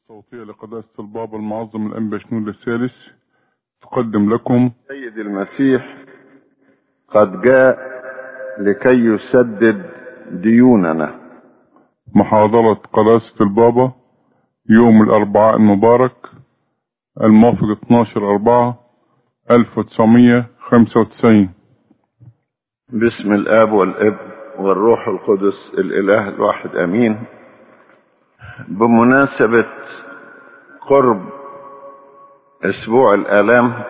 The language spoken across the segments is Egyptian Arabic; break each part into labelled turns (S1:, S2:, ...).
S1: الصوتية لقداسة البابا المعظم الأنبا شنود الثالث تقدم لكم
S2: سيد المسيح قد جاء لكي يسدد ديوننا
S1: محاضرة قداسة البابا يوم الأربعاء المبارك الموافق 12 4 1995
S2: باسم الاب والابن والروح القدس الاله الواحد امين بمناسبة قرب اسبوع الالام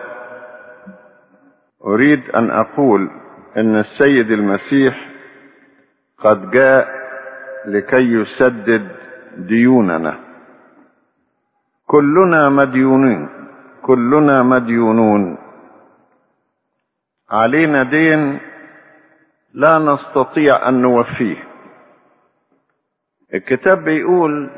S2: اريد ان اقول ان السيد المسيح قد جاء لكي يسدد ديوننا كلنا مديونين كلنا مديونون علينا دين لا نستطيع ان نوفيه الكتاب بيقول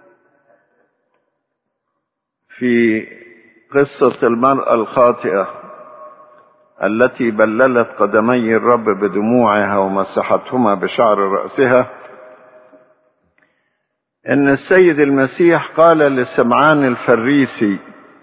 S2: في قصه المراه الخاطئه التي بللت قدمي الرب بدموعها ومسحتهما بشعر راسها ان السيد المسيح قال لسمعان الفريسي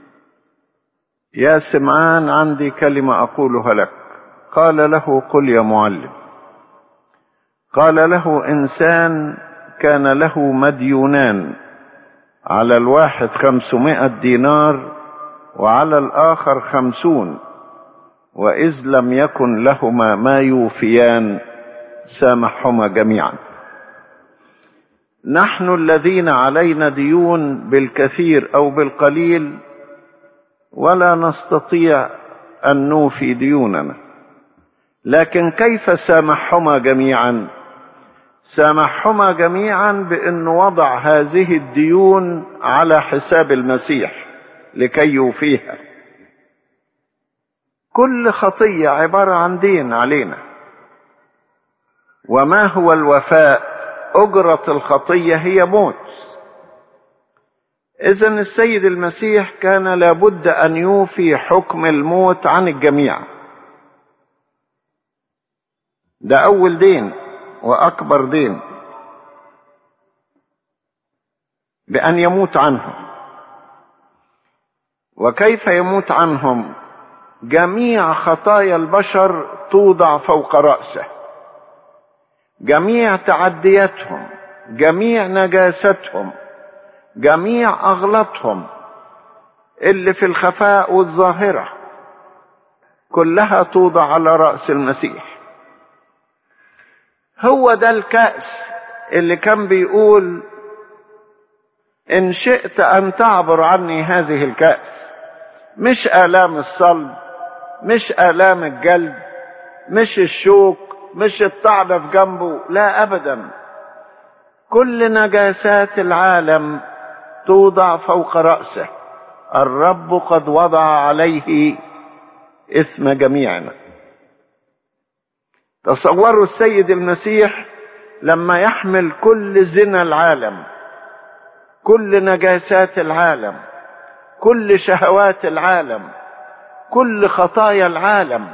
S2: يا سمعان عندي كلمه اقولها لك قال له قل يا معلم قال له انسان كان له مديونان على الواحد خمسمائة دينار وعلى الآخر خمسون وإذ لم يكن لهما ما يوفيان سامحهما جميعا نحن الذين علينا ديون بالكثير أو بالقليل ولا نستطيع أن نوفي ديوننا لكن كيف سامحهما جميعا سامحهما جميعا بأن وضع هذه الديون على حساب المسيح لكي يوفيها كل خطية عبارة عن دين علينا وما هو الوفاء أجرة الخطية هي موت إذا السيد المسيح كان لابد أن يوفي حكم الموت عن الجميع ده أول دين وأكبر دين بأن يموت عنهم وكيف يموت عنهم جميع خطايا البشر توضع فوق رأسه جميع تعدياتهم جميع نجاستهم جميع أغلطهم اللي في الخفاء والظاهرة كلها توضع على رأس المسيح هو ده الكأس اللي كان بيقول إن شئت أن تعبر عني هذه الكأس مش آلام الصلب مش آلام الجلد مش الشوك مش الطعنة في جنبه لا أبدا كل نجاسات العالم توضع فوق رأسه الرب قد وضع عليه إثم جميعنا تصوروا السيد المسيح لما يحمل كل زنا العالم كل نجاسات العالم كل شهوات العالم كل خطايا العالم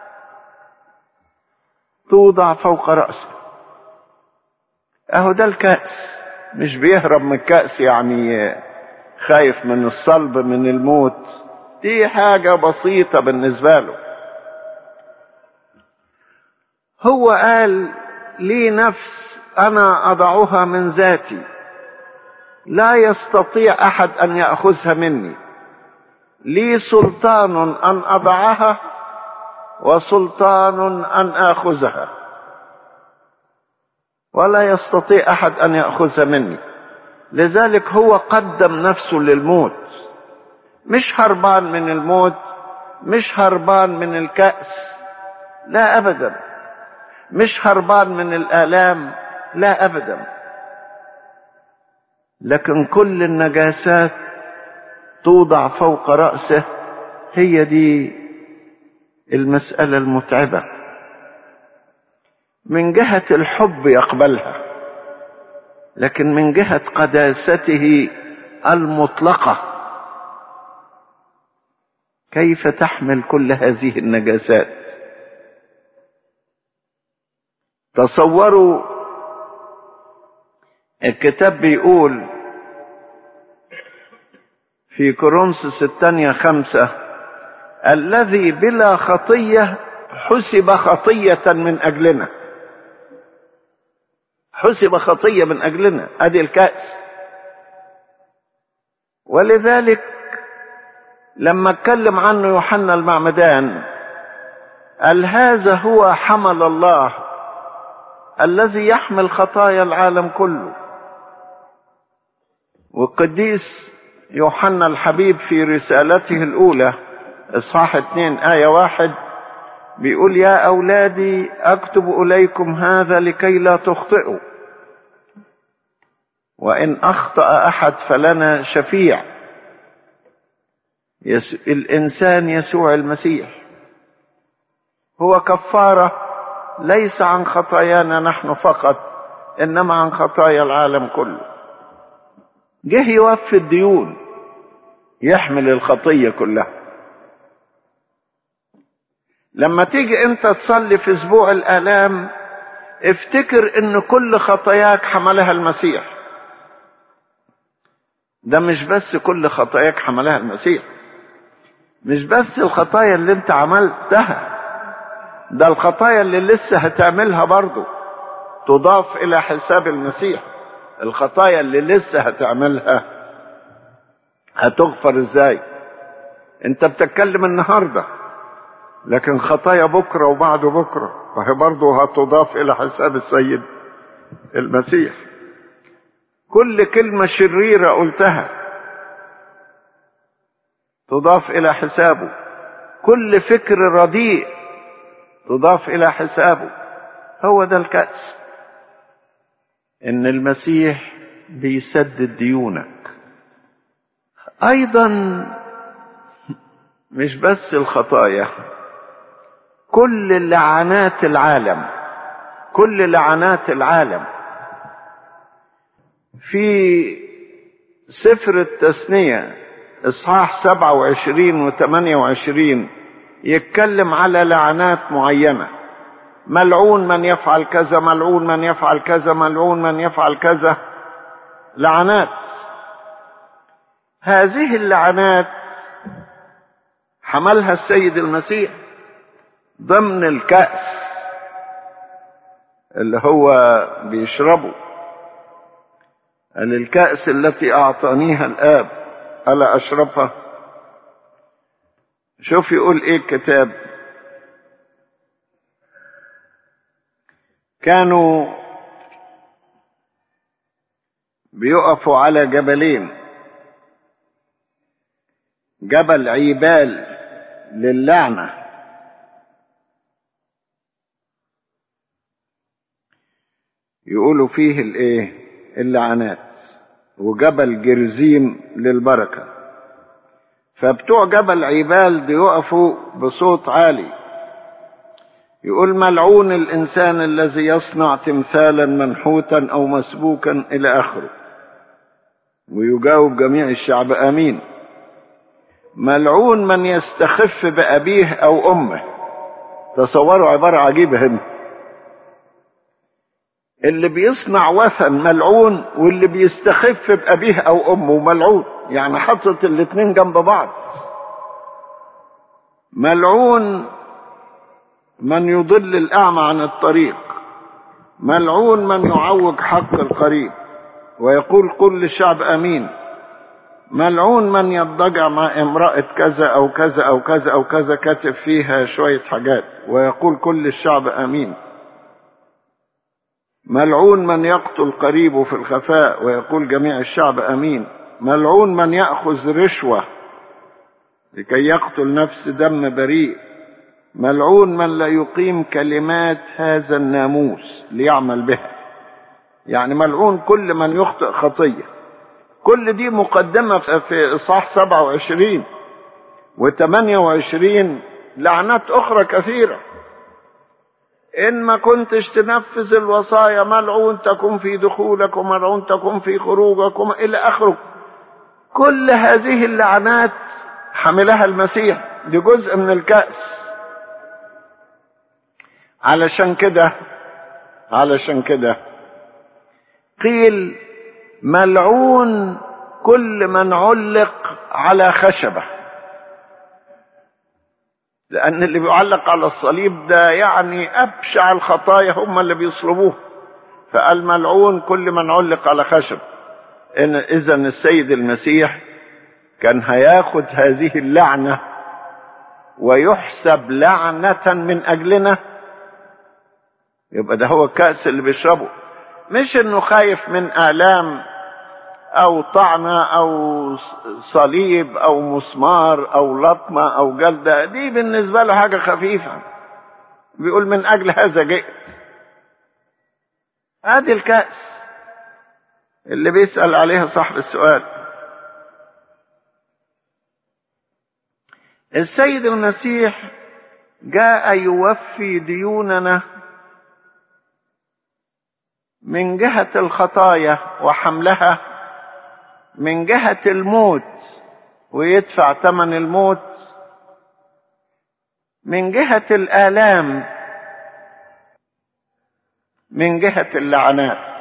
S2: توضع فوق رأسه اهو ده الكأس مش بيهرب من الكأس يعني خايف من الصلب من الموت دي حاجة بسيطة بالنسبة له هو قال لي نفس انا اضعها من ذاتي لا يستطيع احد ان ياخذها مني لي سلطان ان اضعها وسلطان ان اخذها ولا يستطيع احد ان ياخذها مني لذلك هو قدم نفسه للموت مش هربان من الموت مش هربان من الكاس لا ابدا مش هربان من الآلام لا أبدا لكن كل النجاسات توضع فوق رأسه هي دي المسألة المتعبة من جهة الحب يقبلها لكن من جهة قداسته المطلقة كيف تحمل كل هذه النجاسات تصوروا الكتاب بيقول في كورنثوس الثانية خمسة الذي بلا خطية حسب خطية من أجلنا حسب خطية من أجلنا أدي الكأس ولذلك لما اتكلم عنه يوحنا المعمدان قال هذا هو حمل الله الذي يحمل خطايا العالم كله والقديس يوحنا الحبيب في رسالته الأولى إصحاح 2 آية واحد بيقول يا أولادي أكتب إليكم هذا لكي لا تخطئوا وإن أخطأ أحد فلنا شفيع يس... الإنسان يسوع المسيح هو كفارة ليس عن خطايانا نحن فقط إنما عن خطايا العالم كله جه يوفي الديون يحمل الخطية كلها لما تيجي انت تصلي في اسبوع الالام افتكر ان كل خطاياك حملها المسيح ده مش بس كل خطاياك حملها المسيح مش بس الخطايا اللي انت عملتها ده الخطايا اللي لسه هتعملها برضه تضاف الى حساب المسيح الخطايا اللي لسه هتعملها هتغفر ازاي انت بتتكلم النهارده لكن خطايا بكره وبعد بكره فهي برضه هتضاف الى حساب السيد المسيح كل كلمه شريره قلتها تضاف الى حسابه كل فكر رديء تضاف الى حسابه هو ده الكأس ان المسيح بيسدد ديونك ايضا مش بس الخطايا كل لعنات العالم كل لعنات العالم في سفر التثنية إصحاح 27 و 28 يتكلم على لعنات معينة ملعون من يفعل كذا ملعون من يفعل كذا ملعون من يفعل كذا لعنات هذه اللعنات حملها السيد المسيح ضمن الكأس اللي هو بيشربه قال الكأس التي أعطانيها الآب ألا أشربها شوف يقول إيه الكتاب كانوا بيقفوا على جبلين جبل عيبال للعنه يقولوا فيه الايه اللعنات وجبل جرزيم للبركة فبتوع جبل عبال دي يقفوا بصوت عالي يقول ملعون الإنسان الذي يصنع تمثالا منحوتا أو مسبوكا إلى آخره ويجاوب جميع الشعب آمين ملعون من يستخف بأبيه أو أمه تصوروا عبارة عجيبة هنا اللي بيصنع وثن ملعون واللي بيستخف بأبيه أو أمه ملعون يعني حطت الاتنين جنب بعض ملعون من يضل الأعمى عن الطريق ملعون من يعوج حق القريب ويقول كل الشعب أمين ملعون من يضجع مع امرأة كذا أو كذا أو كذا أو كذا كاتب فيها شوية حاجات ويقول كل الشعب أمين ملعون من يقتل قريبه في الخفاء ويقول جميع الشعب امين ملعون من ياخذ رشوه لكي يقتل نفس دم بريء ملعون من لا يقيم كلمات هذا الناموس ليعمل بها يعني ملعون كل من يخطئ خطيه كل دي مقدمه في اصحاح 27 و28 لعنات اخرى كثيره إن ما كنتش تنفذ الوصايا ملعون تكون في دخولك وملعون تكون في خروجك إلى آخره كل هذه اللعنات حملها المسيح دي جزء من الكأس علشان كده علشان كده قيل ملعون كل من علق على خشبة لأن اللي بيعلق على الصليب ده يعني أبشع الخطايا هم اللي بيصلبوه فقال ملعون كل من علق على خشب إن إذا السيد المسيح كان هياخد هذه اللعنة ويحسب لعنة من أجلنا يبقى ده هو الكأس اللي بيشربه مش انه خايف من آلام او طعنة او صليب او مسمار او لطمة او جلدة دي بالنسبة له حاجة خفيفة بيقول من اجل هذا جئت ادي الكأس اللي بيسأل عليها صاحب السؤال السيد المسيح جاء يوفي ديوننا من جهة الخطايا وحملها من جهة الموت ويدفع ثمن الموت من جهة الآلام من جهة اللعنات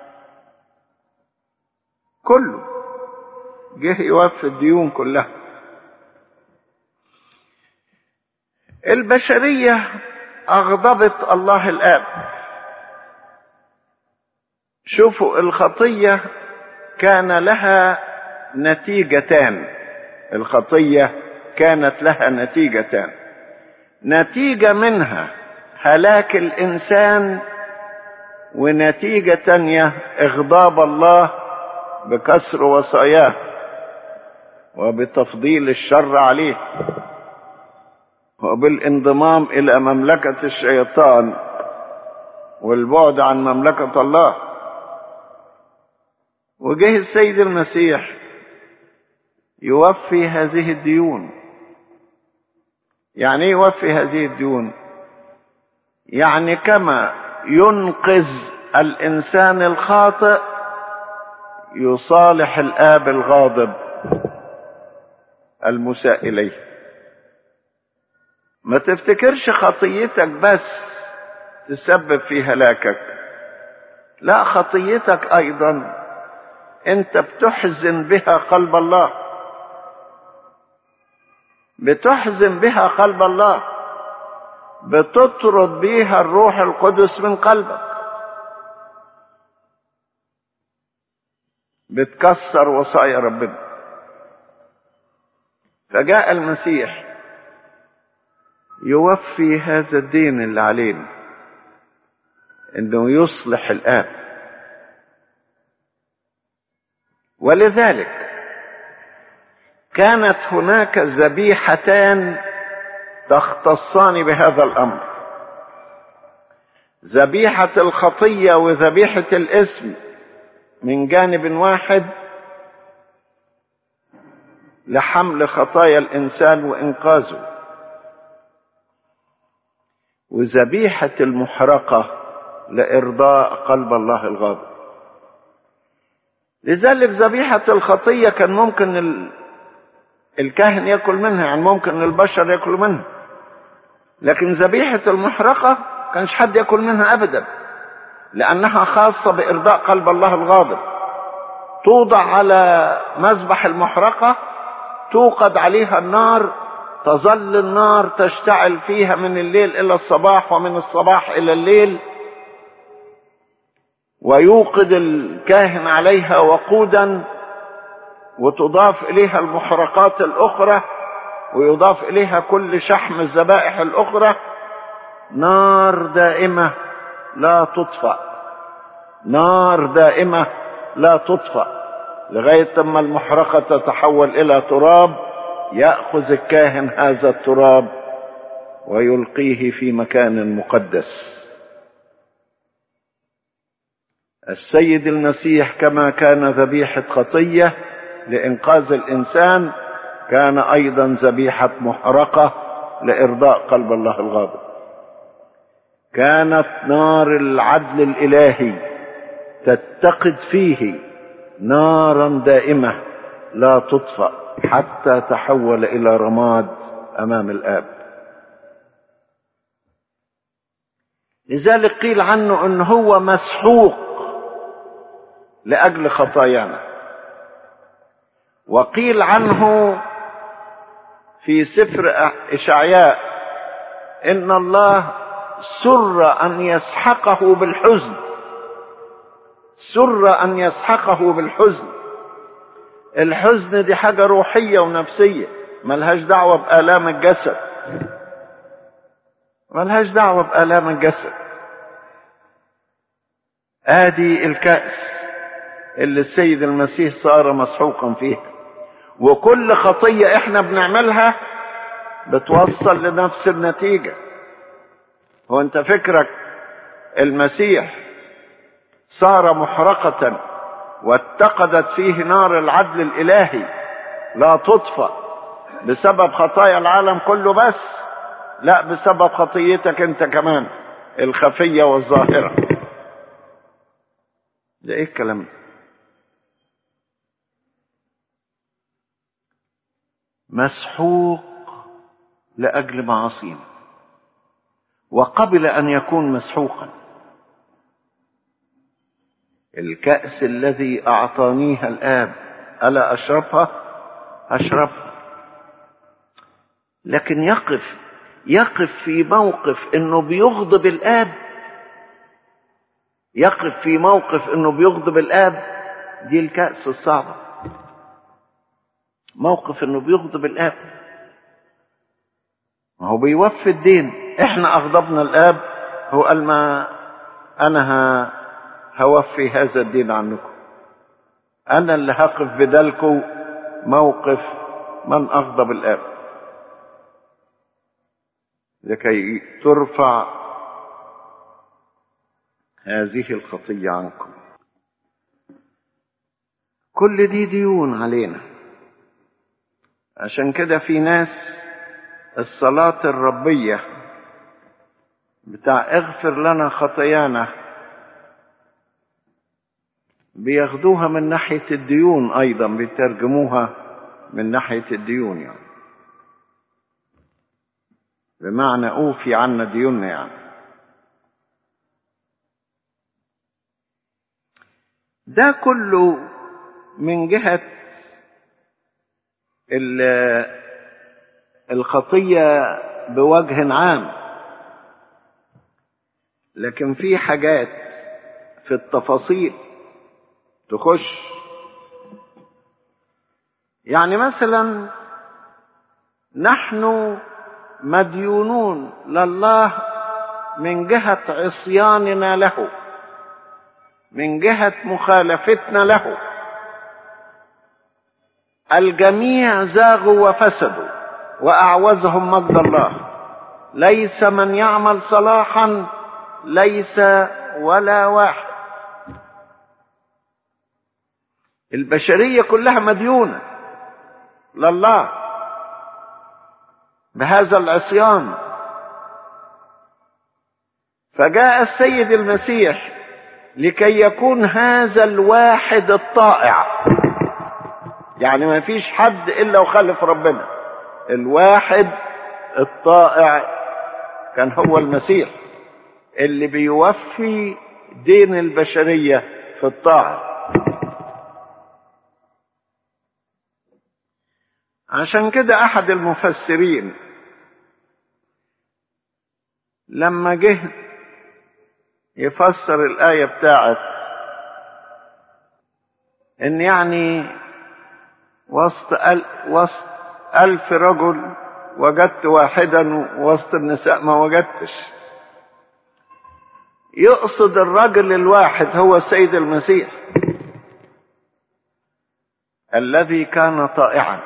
S2: كله جه يوفي الديون كلها البشرية أغضبت الله الآب شوفوا الخطية كان لها نتيجتان الخطية كانت لها نتيجتان نتيجة منها هلاك الإنسان ونتيجة تانية إغضاب الله بكسر وصاياه وبتفضيل الشر عليه وبالانضمام إلى مملكة الشيطان والبعد عن مملكة الله وجه السيد المسيح يوفي هذه الديون يعني ايه يوفي هذه الديون يعني كما ينقذ الانسان الخاطئ يصالح الاب الغاضب المساء اليه ما تفتكرش خطيتك بس تسبب في هلاكك لا خطيتك ايضا انت بتحزن بها قلب الله بتحزن بها قلب الله بتطرد بيها الروح القدس من قلبك بتكسر وصايا ربنا فجاء المسيح يوفي هذا الدين اللي علينا انه يصلح الاب ولذلك كانت هناك ذبيحتان تختصان بهذا الامر ذبيحه الخطيه وذبيحه الاسم من جانب واحد لحمل خطايا الانسان وانقاذه وذبيحه المحرقه لارضاء قلب الله الغاضب لذلك ذبيحه الخطيه كان ممكن ال... الكاهن ياكل منها يعني ممكن البشر ياكلوا منها لكن ذبيحه المحرقه كانش حد ياكل منها ابدا لانها خاصه بارضاء قلب الله الغاضب توضع على مذبح المحرقه توقد عليها النار تظل النار تشتعل فيها من الليل الى الصباح ومن الصباح الى الليل ويوقد الكاهن عليها وقودا وتضاف اليها المحرقات الاخرى ويضاف اليها كل شحم الذبائح الاخرى نار دائمه لا تطفأ نار دائمه لا تطفأ لغايه اما المحرقه تتحول الى تراب ياخذ الكاهن هذا التراب ويلقيه في مكان مقدس السيد المسيح كما كان ذبيحه خطيه لانقاذ الانسان كان ايضا ذبيحه محرقه لارضاء قلب الله الغاضب كانت نار العدل الالهي تتقد فيه نارا دائمه لا تطفا حتى تحول الى رماد امام الاب لذلك قيل عنه ان هو مسحوق لاجل خطايانا وقيل عنه في سفر إشعياء إن الله سر أن يسحقه بالحزن سر أن يسحقه بالحزن الحزن دي حاجة روحية ونفسية ملهاش دعوة بآلام الجسد ملهاش دعوة بآلام الجسد آدي الكأس اللي السيد المسيح صار مسحوقا فيها وكل خطية احنا بنعملها بتوصل لنفس النتيجة هو انت فكرك المسيح صار محرقة واتقدت فيه نار العدل الإلهي لا تطفأ بسبب خطايا العالم كله بس لا بسبب خطيتك انت كمان الخفية والظاهرة ده ايه الكلام ده مسحوق لاجل معاصينا وقبل ان يكون مسحوقا الكأس الذي أعطانيها الآب ألا أشربها؟ أشربها لكن يقف يقف في موقف إنه بيغضب الآب يقف في موقف إنه بيغضب الآب دي الكأس الصعبة موقف إنه بيغضب الآب ما هو بيوفي الدين إحنا أغضبنا الآب هو قال ما أنا هوفي هذا الدين عنكم انا اللي هقف بدلكم موقف من اغضب الاب لكي ترفع هذه الخطيه عنكم كل دي ديون علينا عشان كده في ناس الصلاه الربيه بتاع اغفر لنا خطايانا بياخدوها من ناحية الديون أيضا بيترجموها من ناحية الديون يعني بمعنى أوفي عنا ديوننا يعني ده كله من جهة الخطية بوجه عام لكن في حاجات في التفاصيل تخش يعني مثلا نحن مديونون لله من جهة عصياننا له من جهة مخالفتنا له الجميع زاغوا وفسدوا وأعوزهم مجد الله ليس من يعمل صلاحا ليس ولا واحد البشرية كلها مديونة لله بهذا العصيان فجاء السيد المسيح لكي يكون هذا الواحد الطائع يعني ما فيش حد الا وخالف ربنا الواحد الطائع كان هو المسيح اللي بيوفي دين البشريه في الطاعه عشان كده احد المفسرين لما جه يفسر الايه بتاعت ان يعني وسط أل وسط ألف رجل وجدت واحدا وسط النساء ما وجدتش يقصد الرجل الواحد هو السيد المسيح الذي كان طائعا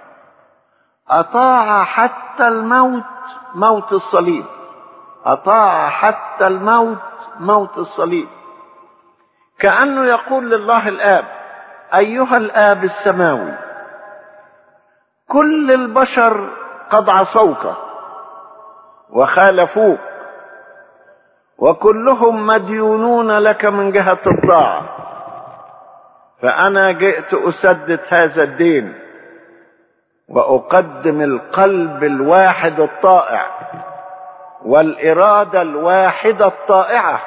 S2: أطاع حتى الموت موت الصليب أطاع حتى الموت موت الصليب كأنه يقول لله الآب أيها الآب السماوي كل البشر قد عصوك وخالفوك وكلهم مديونون لك من جهة الطاعة فأنا جئت أسدد هذا الدين واقدم القلب الواحد الطائع والاراده الواحده الطائعه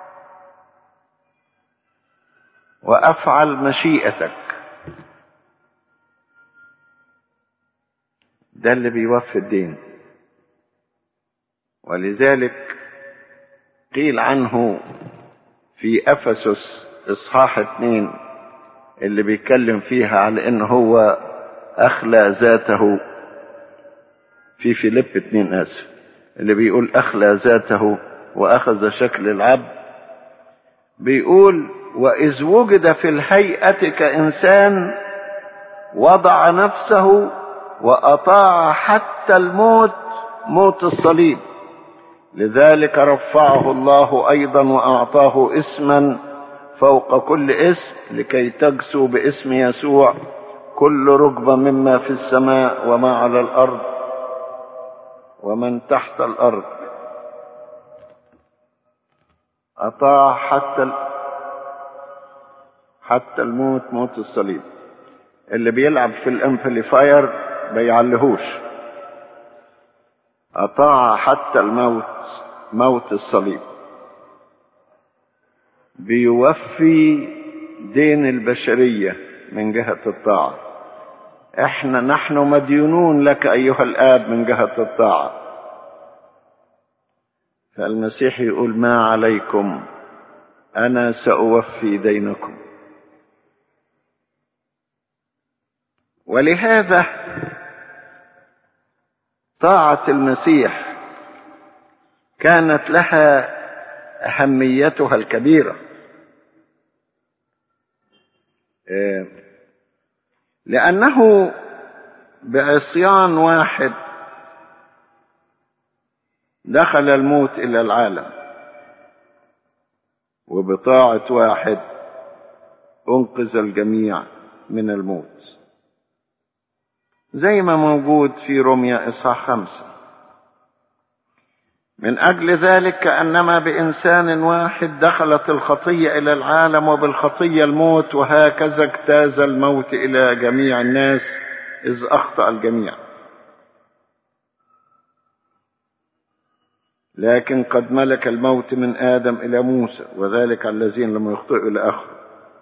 S2: وافعل مشيئتك ده اللي بيوفي الدين ولذلك قيل عنه في افسس اصحاح اتنين اللي بيتكلم فيها على ان هو اخلى ذاته في فيليب اتنين اسف اللي بيقول اخلى ذاته واخذ شكل العبد بيقول واذ وجد في الهيئه كانسان وضع نفسه واطاع حتى الموت موت الصليب لذلك رفعه الله ايضا واعطاه اسما فوق كل اسم لكي تجسو باسم يسوع كل ركبه مما في السماء وما على الارض ومن تحت الارض اطاع حتى ال... حتى الموت موت الصليب اللي بيلعب في الامبليفاير بيعلهوش اطاع حتى الموت موت الصليب بيوفي دين البشريه من جهه الطاعه احنا نحن مديونون لك ايها الاب من جهه الطاعه فالمسيح يقول ما عليكم انا ساوفي دينكم ولهذا طاعه المسيح كانت لها اهميتها الكبيره لانه بعصيان واحد دخل الموت الى العالم وبطاعه واحد انقذ الجميع من الموت زي ما موجود في روميا اصحاح خمسه من اجل ذلك كانما بانسان واحد دخلت الخطيه الى العالم وبالخطيه الموت وهكذا اجتاز الموت الى جميع الناس اذ اخطا الجميع لكن قد ملك الموت من ادم الى موسى وذلك الذين لم يخطئوا الى اخره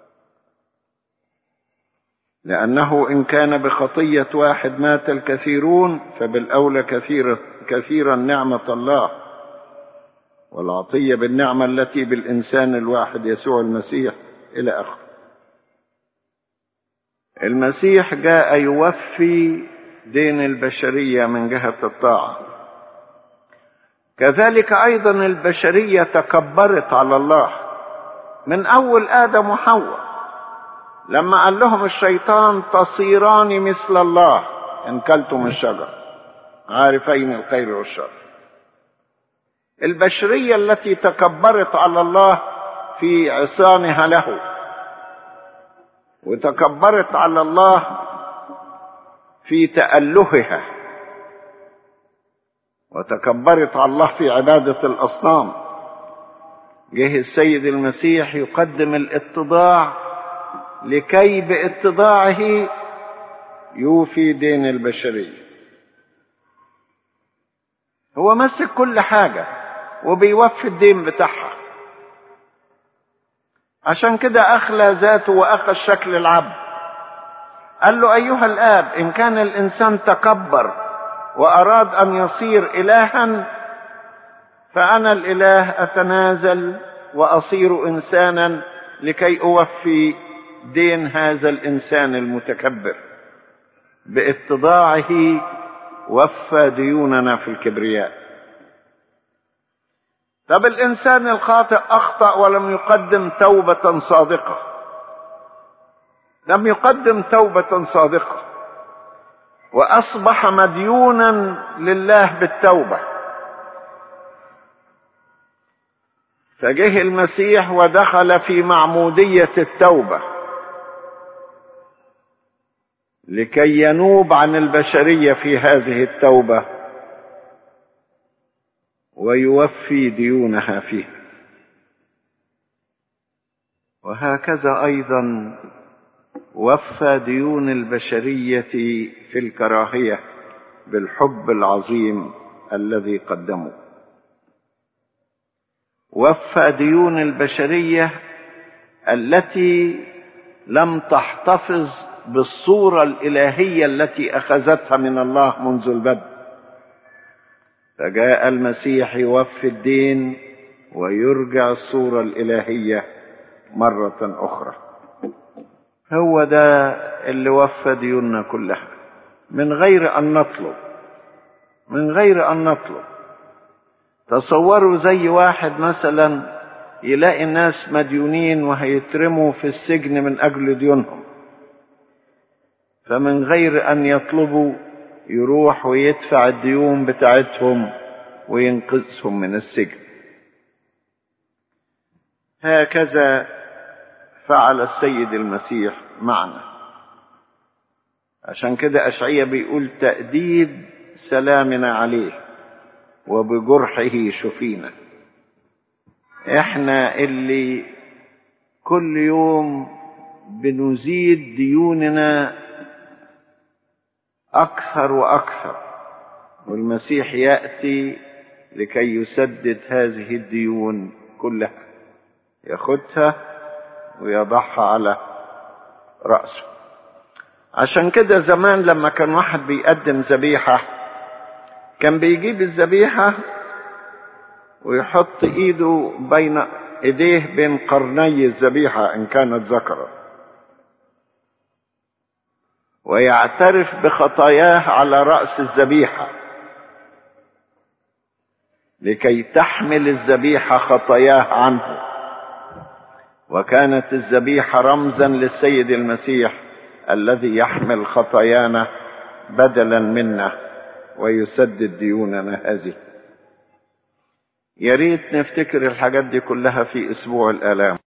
S2: لانه ان كان بخطيه واحد مات الكثيرون فبالاولى كثير كثيرا نعمه الله والعطية بالنعمة التي بالإنسان الواحد يسوع المسيح إلى آخره. المسيح جاء يوفي دين البشرية من جهة الطاعة. كذلك أيضا البشرية تكبرت على الله من أول آدم وحواء لما قال لهم الشيطان تصيران مثل الله إن كلتم الشجر عارفين الخير والشر البشرية التي تكبرت على الله في عصيانها له وتكبرت على الله في تألهها وتكبرت على الله في عبادة الأصنام جه السيد المسيح يقدم الاتضاع لكي باتضاعه يوفي دين البشريه هو مسك كل حاجه وبيوفي الدين بتاعها عشان كده أخلى ذاته وأخذ شكل العبد قال له أيها الآب إن كان الإنسان تكبر وأراد أن يصير إلها فأنا الإله أتنازل وأصير إنسانا لكي أوفي دين هذا الإنسان المتكبر باتضاعه وفى ديوننا في الكبرياء طب الانسان الخاطئ اخطا ولم يقدم توبه صادقه لم يقدم توبه صادقه واصبح مديونا لله بالتوبه فجه المسيح ودخل في معموديه التوبه لكي ينوب عن البشريه في هذه التوبه ويوفي ديونها فيه وهكذا ايضا وفى ديون البشريه في الكراهيه بالحب العظيم الذي قدمه وفى ديون البشريه التي لم تحتفظ بالصورة الإلهية التي أخذتها من الله منذ البدء فجاء المسيح يوفي الدين ويرجع الصورة الإلهية مرة أخرى هو ده اللي وفى ديوننا كلها من غير أن نطلب من غير أن نطلب تصوروا زي واحد مثلا يلاقي الناس مديونين وهيترموا في السجن من أجل ديونهم فمن غير أن يطلبوا يروح ويدفع الديون بتاعتهم وينقذهم من السجن هكذا فعل السيد المسيح معنا عشان كده أشعية بيقول تأديب سلامنا عليه وبجرحه شفينا احنا اللي كل يوم بنزيد ديوننا اكثر واكثر والمسيح ياتي لكي يسدد هذه الديون كلها ياخدها ويضعها على راسه عشان كده زمان لما كان واحد بيقدم ذبيحه كان بيجيب الذبيحه ويحط ايده بين ايديه بين قرني الذبيحه ان كانت ذكرا ويعترف بخطاياه على راس الذبيحه لكي تحمل الذبيحه خطاياه عنه وكانت الذبيحه رمزا للسيد المسيح الذي يحمل خطايانا بدلا منا ويسدد ديوننا هذه يا ريت نفتكر الحاجات دي كلها في اسبوع الالام